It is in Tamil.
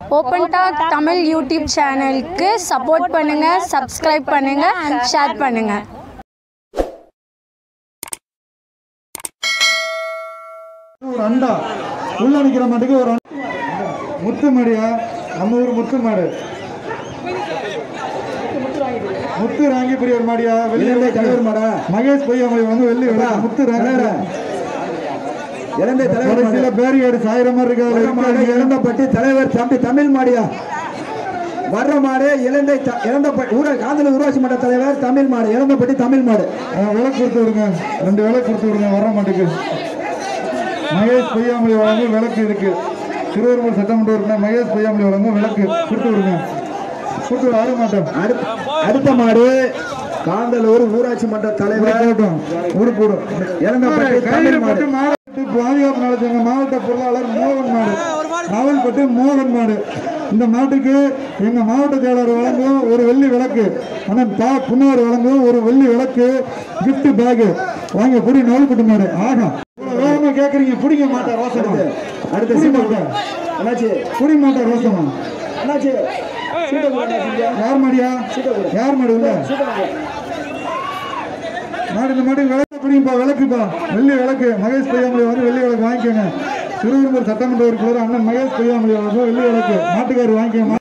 ஓப்பன் டாக் தமிழ் யூடியூப் சேனலுக்கு சப்போர்ட் பண்ணுங்கள் சப்ஸ்கிரைப் பண்ணுங்கள் ஷேர் பண்ணுங்கள் ஒரு அண்டா உள்ள நிக்கிற மாட்டுக்கு ஒரு அண்டா. முத்து மாடியா நம்ம ஊர் முத்து மாடு முத்து ராங்கி பெரியவர் மாடியா வெள்ளி தலைவர் மாடா மகேஷ் பொய்யாமலை வந்து வெள்ளி விழா முத்து ராங்கி இளந்தை தலைவர் கடைசியில பேரியேடு சாயிர மாதிரி மாடு இருக்காரு இளந்தப்பட்டி தலைவர் தம்பி தமிழ் மாடியா வர்ற மாடு இளந்தை த- இளந்தப்பட்டி ஊர காதல ஊராட்சி மன்ற தலைவர் தமிழ் மாடு இளந்தப்பட்டி தமிழ் மாடு விலை கொடுத்து விடுங்க ரெண்டு விலை கொடுத்து விடுங்க வர மாட்டுக்கு மகேஷ் பொய்யாமொழி வழங்கும் விளக்கு இருக்கு திருவரும்பூர் சட்டமன்ற உறுப்பினர் மகேஷ் பொய்யாமொழி வழங்கும் விளக்கு கொடுத்து விடுங்க கொடுத்து விட மாட்டோம் அடுத்த- அடுத்த மாடு காந்தலூர் ஊராட்சி மன்ற தலைவர் போட்டோம் ஊரு போடும் இளந்தப்பட்டி தமிழ் மாடு மாவட்ட பாதுகாப்பு நலச்சங்க மாவட்ட பொருளாளர் மோகன் மாடு நாவல்பட்டு மோகன் மாடு இந்த மாட்டுக்கு எங்க மாவட்ட செயலாளர் வழங்கும் ஒரு வெள்ளி விளக்கு அண்ணன் தா புன்னார் வழங்கும் ஒரு வெள்ளி விளக்கு gift பேக் வாங்க புடி நாவல்பட்டு மாடு ஆகா இவ்வளவு வேகமா கேக்குறீங்க பிடிக்க மாட்டேன் ரோசமா அடுத்த புடி சீட்டு மாட்டேன் அண்ணாச்சி புடி மாட்டேன் ரோசமா அண்ணாச்சி சீட்டை கொடுங்க அண்ணாச்சி. யார் மாடியா யார் மாடு இல்ல சீட்டை கொடுங்க. மாடு இந்த மாடு விளக்கு பிடிங்கப்பா விளக்குப்பா வெள்ளி விளக்கு மகேஷ் பொய்யாமொழி வந்து வெள்ளி விளக்கு வாங்கிக்கோங்க திருவள்ளூர் சட்டமன்ற உறுப்பினர் அண்ணன் மகேஷ் பொய்யாமொழி வந்து வெள்ளி விளக்கு மாட்டுக்காரர் வாங்கிக்கோங்க